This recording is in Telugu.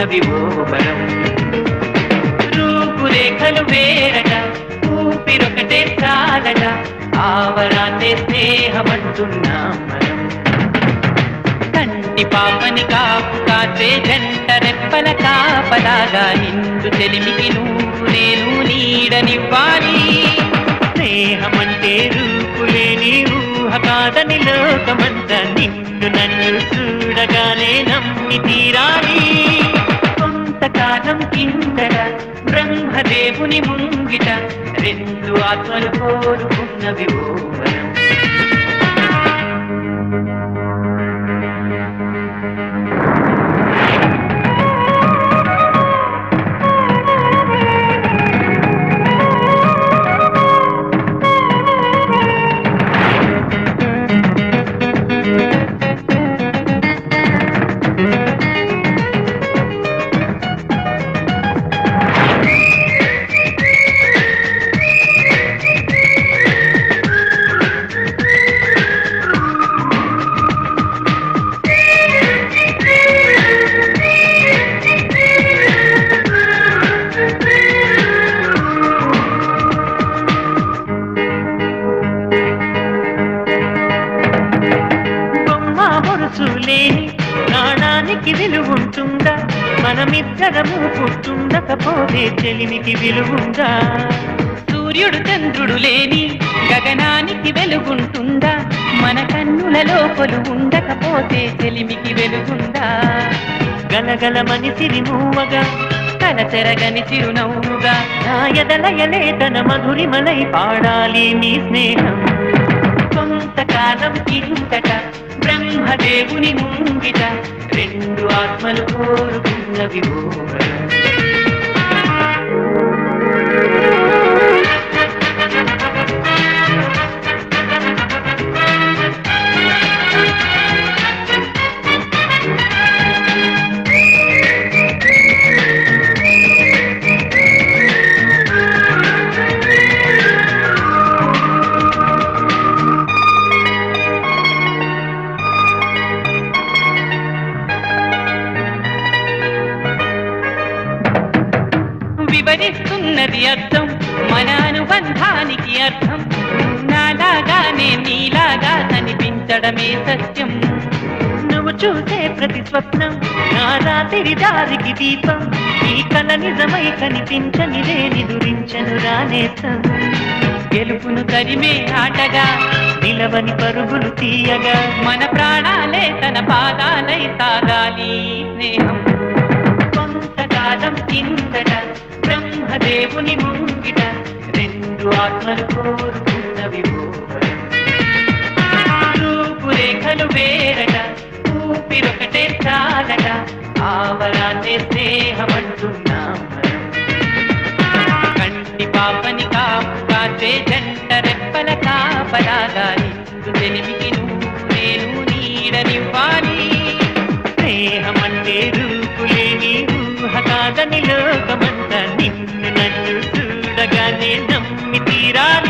రూపుకున్నవి ఓ వరం రూపురేఖలు వేరట ఊపిరొకటే చాలట ఆవరాన్నే స్నేహమంటున్నాం మనం కంటి పాపని కాపు కాసే జంట రెప్పల కాపలాగా నిండు తెలిమికి నువ్వు నేను నీడనివ్వాలి స్నేహమంటే రూపులేని ఊహ కాదని లోకమంతా నిన్ను నన్ను చూడగానే నమ్మి తీరాలి కొంతకాలం కిందట బ్రహ్మదేవుని ముంగిట రెండు ఆత్మలు కోరుకున్నవి ఓ వరం బొమ్మ మురుసులేని ప్రాణానికి విలువుంటుందా మనమిద్దరము పుట్టుండకపోతే చెలిమికి విలువుందా సూర్యుడు చంద్రుడు లేని గగనానికి వెలుగుంటుందా మన కన్నులలో కొలు ఉండకపోతే చెలిమికి వెలుగుందా గలగల మనిసిరి మూవగా కలచెరగని చిరునవ్వుగా నా ఎదలయలే తన మధురిమలై పాడాలి నీ స్నేహం కొంతకాలం కిందట బ్రహ్మదేవుని ముంగిట రెండు ఆత్మలు కోరుకున్నవి ఓ వరం. వివరిస్తున్నది అర్థం మన అనుబంధానికి అర్థం నాలాగానే నీలాగా కనిపించడమే సత్యం నువ్వు చూసే ప్రతి స్వప్నం నా రాత్రి దారికి దీపం ఈ కల నిజమై కనిపించనిదే నిదురించను రానేసం గెలుపును తరిమే ఆటగా నిలవని పరుగులు తీయగా మన ప్రాణాలే తన పాదాలై సాగాలి స్నేహం కొంతకాలం కిందట బ్రహ్మదేవుని ముంగిట రెండు ఆత్మలు కోరుకున్నవి ఓ వరం. రూపురేఖలు వేరట ఊపిరొకటే చాలట ఆవరాన్నే స్నేహమంటున్నాం మనం. కంటి పాపని కాపు కాసే జంట రెప్పల కాపలాగా నిండు తెలివికి నువ్వు నేను నీడనివ్వాలి స్నేహమంటే రూపులేని ఊహ కాదని లోకమంతా నిన్ను నన్ను చూడగానే నమ్మి తీరాలి